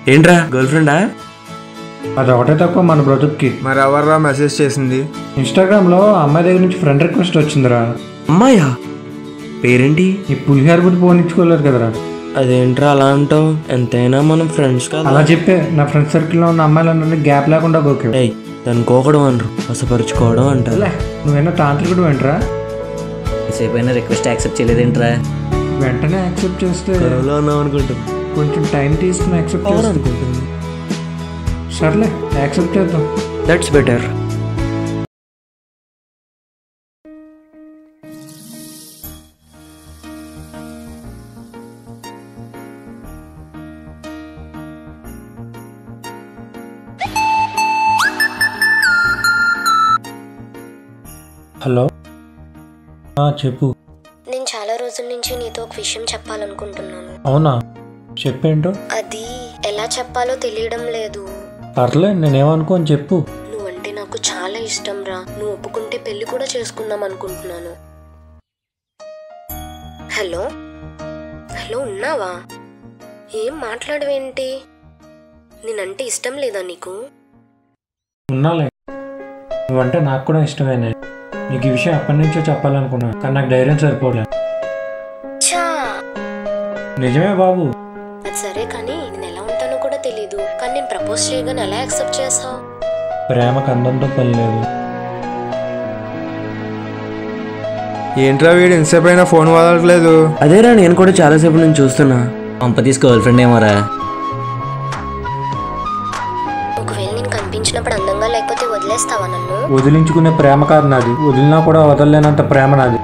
ఏంట్రా గర్ల్ ఫ్రెండా అది ఒకటే తక్కువ మన బ్రతుక్కి మరి ఎవర్రా మెసేజ్ చేసింది ఇన్స్టాగ్రామ్లో అమ్మాయి దగ్గర నుంచి ఫ్రెండ్ రిక్వెస్ట్ వచ్చిందిరా అమ్మాయా పేరేంటి ఈ పులిహార బుద్ధి పోనిచ్చుకోలేరు కదరా అదేంట్రా అలా అంటావు ఎంతైనా మనం ఫ్రెండ్స్ కదా అలా చెప్పే నా ఫ్రెండ్ సర్కిల్లో ఉన్న అమ్మాయిలందరినీ గ్యాప్ లేకుండా గోకే ఏయ్ దాన్ని కోకడం అనరు వసపరుచుకోవడం అంటారు నువ్వేనా తాంత్రికుడు వెంటరా సేపు అయినా రిక్వెస్ట్ యాక్సెప్ట్ చేయలేదేంట్రా వెంటనే యాక్సెప్ట్ చేస్తే గొడవలో ఉన్నాం అనుకుంటుంది కొంచెం టైం తీసుకుని యాక్సెప్ట్ పవర్ చేస్తే అనుకుంటుంది సర్లే యాక్సెప్ట్ చేద్దాం దట్స్ బెటర్ హలో ఆ, చెప్పు నేను చాలా రోజుల నుంచి నీతో ఒక విషయం చెప్పాలనుకుంటున్నాను అవునా చెప్పేంటో అది ఎలా చెప్పాలో తెలియడం లేదు పర్లే నేనేమనుకోని చెప్పు నువ్వంటే నాకు చాలా ఇష్టం రా నువ్వు ఒప్పుకుంటే పెళ్లి కూడా చేసుకుందాం అనుకుంటున్నాను హలో హలో ఉన్నావా ఏం మాట్లాడవేంటి నేనంటే ఇష్టం లేదా నీకు ఉన్నాలే నువ్వంటే నాకు కూడా ఇష్టమేనే నీకు ఈ విషయం ఎప్పటి నుంచో చెప్పాలనుకున్నా కానీ నాకు ధైర్యం సరిపోలే చా నిజమే బాబు అది సరే కానీ నేను ఎలా ఉంటానో కూడా తెలీదు కానీ నేను ప్రపోజ్ చేయగానే ఎలా యాక్సెప్ట్ చేసావు ప్రేమకు అందంతో పని లేదు ఏంట్రా వీడు ఇంతసేపు అయినా ఫోన్ వదలట్లేదు అదేరా నేను కూడా చాలాసేపు నుంచి చూస్తున్నా పంప తీసి గర్ల్ ఫ్రెండ్ ఏమోరా ఒకవేళ నేను కనిపించినప్పుడు అందంగా లేకపోతే వదిలేస్తావా నన్ను వదిలించుకునే ప్రేమ కాదు నాది వదిలినా కూడా వదలలేనంత ప్రేమ నాది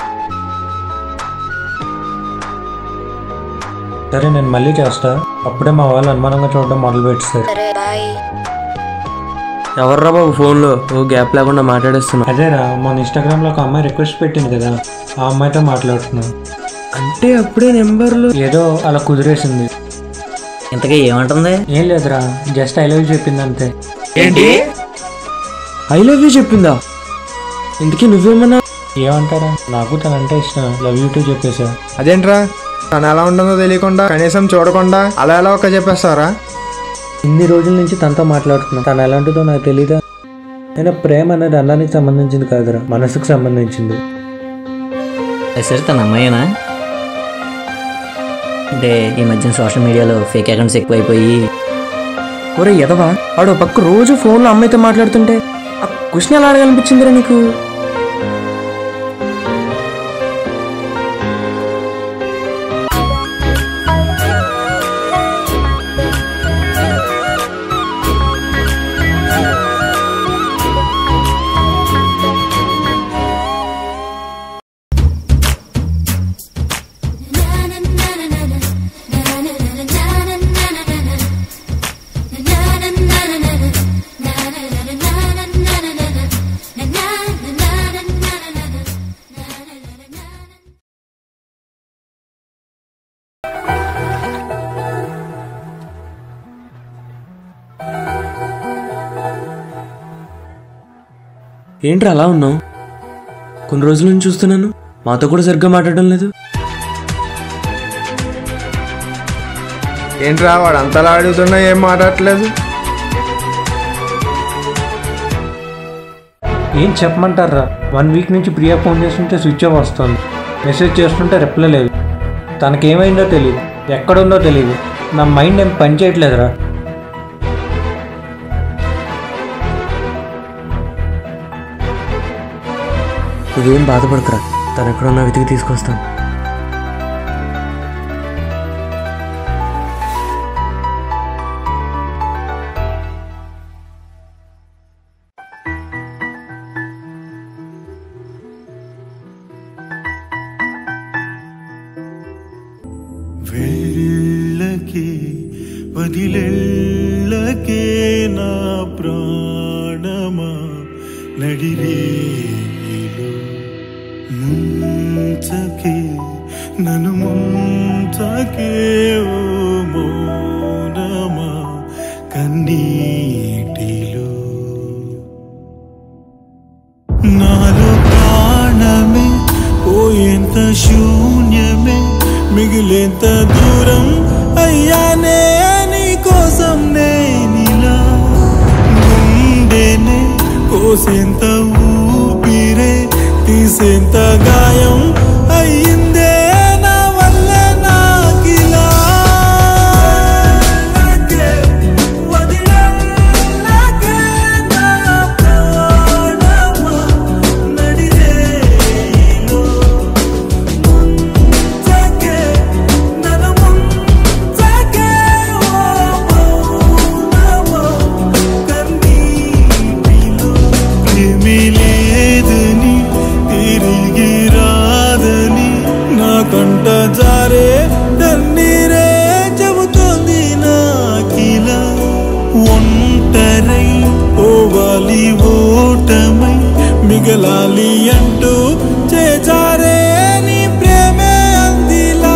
సరే నేను మళ్ళీ చేస్తా అప్పుడే మా వాళ్ళు అనుమానంగా చూడడం మొదలు పెట్టారు సరే బాయ్ ఎవర్రా బాబు ఫోన్లో ఓ గ్యాప్ లేకుండా మాట్లాడేస్తున్నా అదేరా మన ఇన్స్టాగ్రామ్ లో ఒక అమ్మాయి రిక్వెస్ట్ పెట్టింది కదా ఆ అమ్మాయితో మాట్లాడుతున్నా అంటే అప్పుడే నెంబర్లు ఏదో అలా కుదిరేసింది ఇంతకీ ఏమంటుంది ఏం లేదురా జస్ట్ ఐ లవ్ చెప్పింది అంతే ఏంటి ఐ లవ్ యూ చెప్పిందా ఇంతకీ నువ్వేమన్నా ఏమంటారా నాకు తనంటే ఇష్టం లవ్ యూ టూ చెప్పేసా అదేంట్రా తను ఎలా ఉంటుందో తెలియకుండా కనీసం చూడకుండా అలా ఎలా ఒక్క చెప్పేస్తారా ఇన్ని రోజుల నుంచి తనతో మాట్లాడుతున్నా తను ఎలాంటిదో నాకు తెలీదా అయినా ప్రేమ అనేది అన్నానికి సంబంధించింది కాదురా మనసుకు సంబంధించింది అది సరే తన అమ్మాయేనా అంటే ఈ మధ్యన సోషల్ మీడియాలో ఫేక్ అకౌంట్స్ ఎక్కువైపోయి ఒరే ఎదవా ఆడు పక్క రోజు ఫోన్లో అమ్మాయితో మాట్లాడుతుంటే ఆ క్వశ్చన్ ఎలా అడగాలనిపించిందిరా నీకు ఏంట్రా అలా ఉన్నావు కొన్ని రోజుల నుంచి చూస్తున్నాను మాతో కూడా సరిగ్గా మాట్లాడడం లేదు ఏంట్రా వాడు అంతలా అడుగుతున్నా ఏం మాట్లాడట్లేదు ఏం చెప్పమంటారా వన్ వీక్ నుంచి ప్రియా ఫోన్ చేస్తుంటే స్విచ్ ఆఫ్ వస్తుంది మెసేజ్ చేస్తుంటే రిప్లై లేదు తనకేమైందో తెలియదు ఎక్కడుందో తెలియదు నా మైండ్ ఏం పని చేయట్లేదురా నువ్వేం బాధపడకురా తను ఎక్కడున్నా వెతికి తీసుకొస్తాను వెళ్ళకే వదిలెళ్ళకే నా ప్రాణమా నడిరేలో ముంచకే నన్ను ముంచకే ఓ మౌనమా కన్నీటిలో నాలో ప్రాణమే పోయేంత శూన్యమే మిగిలేంత దూరం అయ్యానే నీ కోసం మనసెంత గాయం అయ్యిందే నా వల్ల నాకిలా వదిలేలాగే నా ప్రాణమా నడిరేలో ముంచకే నన్ను ముంచకే ఓ మౌనమో కన్నీటిలో ప్రేమి లేదని తిరిగి రాదని నా కంట జారే కన్నీరే చెబుతోంది నాకిలా ఒంటరై పోవాలి ఓటమై మిగలాలి అంటూ చేచారే నీ ప్రేమే అందిలా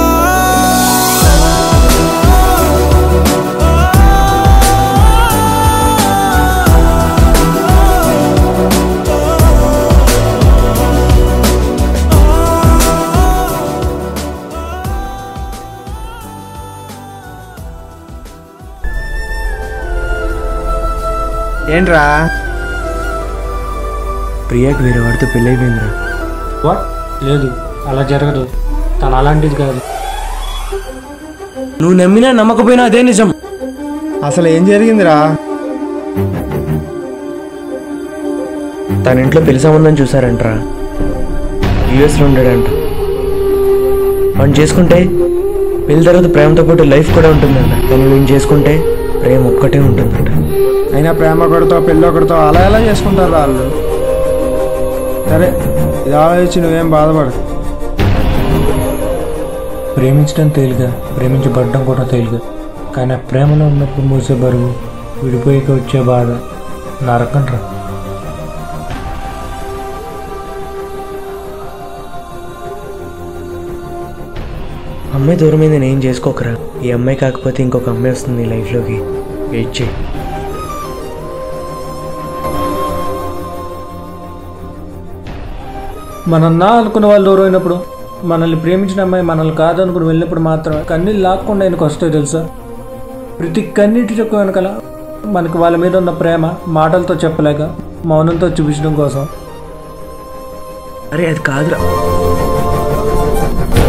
ఏంట్రా ప్రియాకి వేరే వాడితో పెళ్ళైపోయిందిరా వాట్ లేదు అలా జరగదు తను అలాంటిది కాదు నువ్వు నమ్మినా నమ్మకపోయినా అదే నిజం అసలు ఏం జరిగిందిరా తన ఇంట్లో పెళ్లి సంబంధం చూసారంటరా యూఎస్లో ఉండడంట వాడిని చేసుకుంటే పెళ్లి తర్వాత ప్రేమతో పాటు లైఫ్ కూడా ఉంటుందంట కానీ వీడిని చేసుకుంటే ప్రేమ ఒక్కటే ఉంటుందంట అయినా ప్రేమ ఒకటితో పెళ్ళి ఒకటితో అలా ఎలా చేసుకుంటారు వాళ్ళు సరే ఇది ఆలోచించి నువ్వేం బాధపడు ప్రేమించడం తేలిక ప్రేమించబడడం కూడా తేలిక కానీ ఆ ప్రేమలో ఉన్నప్పుడు మూసే బరువు విడిపోయాక వచ్చే బాధ నరకం రా అమ్మాయి దూరమైంది నేను చేసుకోకరా ఈ అమ్మాయి కాకపోతే ఇంకొక అమ్మాయి వస్తుంది నీ లైఫ్లోకి వెయిట్ చేయి మనం నా అనుకున్న వాళ్ళు దూరం అయినప్పుడు మనల్ని ప్రేమించిన అమ్మాయి మనల్ని కాదనుకుని వెళ్ళినప్పుడు మాత్రమే కన్నీళ్ళు లాక్కుండా ఆయనకు వస్తాయి తెలుసా ప్రతి కన్నీటి చొక్క వెనకాల మనకి వాళ్ళ మీద ఉన్న ప్రేమ మాటలతో చెప్పలేక మౌనంతో చూపించడం కోసం అరే అది కాదురా